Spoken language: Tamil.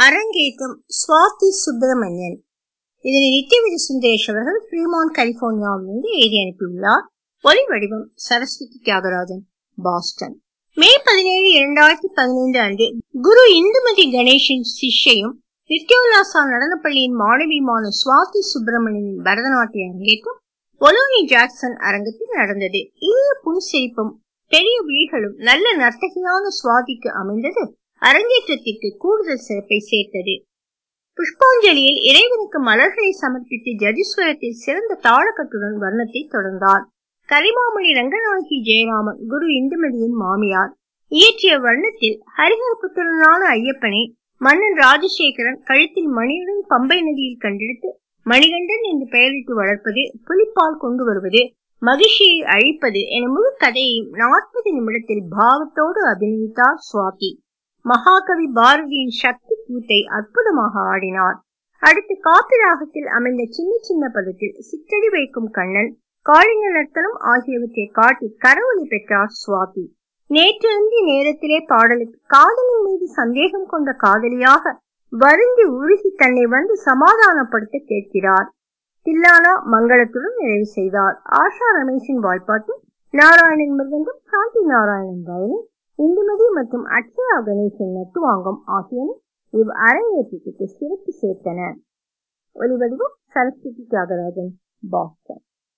அரங்கேற்றம் சுவாதி சுப்பிரமணியன் இதனை நித்தியவிதி சுந்தரேஷ் அவர்கள் ஃப்ரீமான் கலிபோர்னியாவிலிருந்து எழுதி அனுப்பியுள்ளார் ஒலி வடிவம் சரஸ்வதி தியாகராஜன் பாஸ்டன் மே பதினேழு இரண்டாயிரத்தி பதினைந்து அன்று குரு இந்துமதி கணேஷின் சிஷ்யையும் நித்யோல்லாசா நடனப்பள்ளியின் மாணவியுமான சுவாதி சுப்பிரமணியனின் பரதநாட்டிய அரங்கேற்றம் ஒலோனி ஜாக்சன் அரங்கத்தில் நடந்தது இனிய புன்சிரிப்பும் பெரிய விழிகளும் நல்ல நர்த்தகியான சுவாதிக்கு அமைந்தது அரங்கேற்றத்திற்கு கூடுதல் சிறப்பை சேர்த்தது புஷ்பாஞ்சலியில் இறைவனுக்கு மலர்களை சமர்ப்பித்து ஜதிஸ்வரத்தில் சிறந்த தாளக்கட்டுடன் வர்ணத்தை தொடர்ந்தார் கரிமாமணி ரங்கநாயகி ஜெயராமன் குரு இந்துமதியின் மாமியார் இயற்றிய வர்ணத்தில் ஹரிஹரபுத்திரனான ஐயப்பனை மன்னன் ராஜசேகரன் கழுத்தில் மணியுடன் பம்பை நதியில் கண்டெடுத்து மணிகண்டன் என்று பெயரிட்டு வளர்ப்பது புலிப்பால் கொண்டு வருவது மகிழ்ச்சியை அழிப்பது என முழு கதையையும் நாற்பது நிமிடத்தில் பாவத்தோடு அபிநயித்தார் சுவாதி மகாகவி பாரதியின் சக்தி கூத்தை அற்புதமாக ஆடினார் அடுத்து காப்பி ராகத்தில் அமைந்த சின்ன சின்ன பதத்தில் சிற்றடி வைக்கும் கண்ணன் காளிங்க நர்த்தனம் ஆகியவற்றை காட்டி கரவொலி பெற்றார் சுவாதி நேற்றிருந்தி நேரத்திலே பாடலுக்கு காதலின் மீது சந்தேகம் கொண்ட காதலியாக வருந்தி உருகி தன்னை வந்து சமாதானப்படுத்த கேட்கிறார் தில்லானா மங்களத்துடன் நிறைவு செய்தார் ஆஷா ரமேஷின் வாய்ப்பாட்டு நாராயணன் மிருதங்கம் சாந்தி நாராயணன் வயலின் இந்துமதி மற்றும் அக்ஷயா கணேசன் நட்டுவாங்கம் ஆகியன இவ் அரங்கேற்றத்துக்கு சிறப்பு சேர்த்தன ஒலிவடிவம் சரஸ்வதி தியாகராஜன் பாஸ்டன்